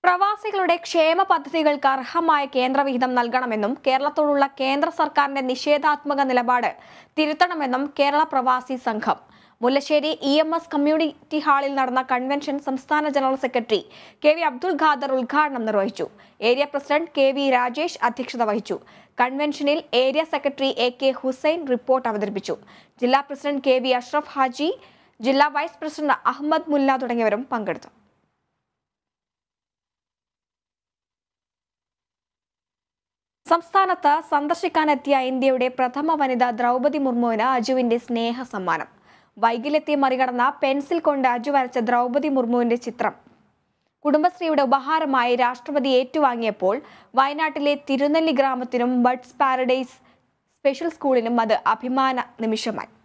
പ്രവാസികളുടെ ക്ഷേമ പദ്ധതികൾക്ക് അർഹമായ കേന്ദ്രവിഹിതം നൽകണമെന്നും കേരളത്തോടുള്ള കേന്ദ്ര സർക്കാരിന്റെ നിഷേധാത്മക നിലപാട് തിരുത്തണമെന്നും Kerala Pravasi Sangham Mullassery E M S community ഹാളിൽ നടന്ന കൺവെൻഷൻ സംസ്ഥാന general secretary K V Abdul Khader ഉദ്ഘാടനം നിർവഹിച്ചു area president K V Rajesh അധ്യക്ഷത വഹിച്ചു കൺവെൻഷനിൽ area secretary A K Hussain report അവതരിപ്പിച്ചു ജില്ലാ president K V Ashraf Haji ജില്ലാ വൈസ് പ്രസിഡന്റ് അഹമ്മദ് മുല്ല തുടങ്ങിയവരും പങ്കെടുത്തു സംസ്ഥാനത്ത് സന്ദർശിക്കാനെത്തിയ ഇന്ത്യയുടെ പ്രഥമ വനിത ദ്രൗപതി മുർമുവിന് അജുവിന്റെ സ്നേഹ സമ്മാനം വൈകിലെത്തി മറികടന്ന പെൻസിൽ കൊണ്ട് അജു വരച്ച ദ്രൗപതി മുർമുവിന്റെ ചിത്രം കുടുംബശ്രീയുടെ ഉപഹാരമായി രാഷ്ട്രപതി ഏറ്റുവാങ്ങിയപ്പോൾ വയനാട്ടിലെ തിരുനെല്ലി ഗ്രാമത്തിനും ബഡ്സ് പാരഡൈസ് സ്പെഷ്യൽ സ്കൂളിനും അത് അഭിമാന നിമിഷമായി